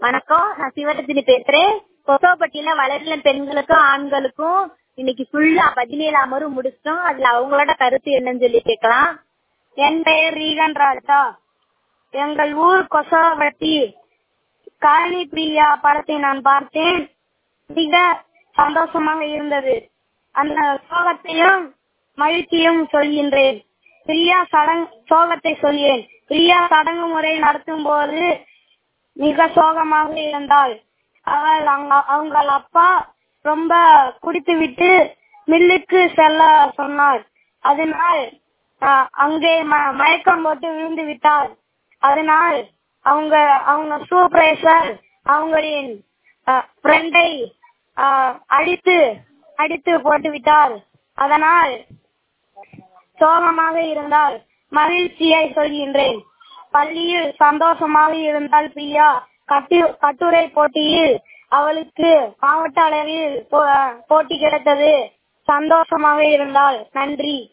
வணக்கம் நான் சிவரத்தினி பேசுறேன் கொசோப்பட்டியில வளரின பெண்களுக்கும் ஆண்களுக்கும் இன்னைக்கு ஃபுல்லா பதினேழு அமர்வு முடிச்சிட்டோம் அதுல அவங்களோட கருத்து என்னன்னு சொல்லி கேட்கலாம் என் பெயர் ரீகன் ராஜா எங்கள் ஊர் கொசவட்டி காலனி பிரியா படத்தை நான் பார்த்தேன் மிக சந்தோஷமாக இருந்தது அந்த சோகத்தையும் மகிழ்ச்சியும் சொல்கின்றேன் பிரியா சடங்கு சோகத்தை சொல்கிறேன் பிரியா சடங்கு முறை நடத்தும் போது மிக சோகமாக இருந்தாள் அவள் அவங்க- அவங்கள் அப்பா ரொம்ப குடித்து விட்டு மில்லுக்கு செல்ல சொன்னார் அதனால் ஆஹ், அங்கே ம- மயக்கம் போட்டு விழுந்து விட்டார் அதனால் அவங்க அவங்க சூப்பர்வைசர் அவங்களின் ஃப்ரெண்டை அடித்து அடித்து போட்டு விட்டார் அதனால் சோகமாக இருந்தால் மகிழ்ச்சியை சொல்கின்றேன் பள்ளியில் சந்தோஷமாக இருந்தால் பிரியா கட்டு கட்டுரை போட்டியில் அவளுக்கு மாவட்ட அளவில் போ- போட்டி கிடைத்தது சந்தோஷமாக இருந்தால் நன்றி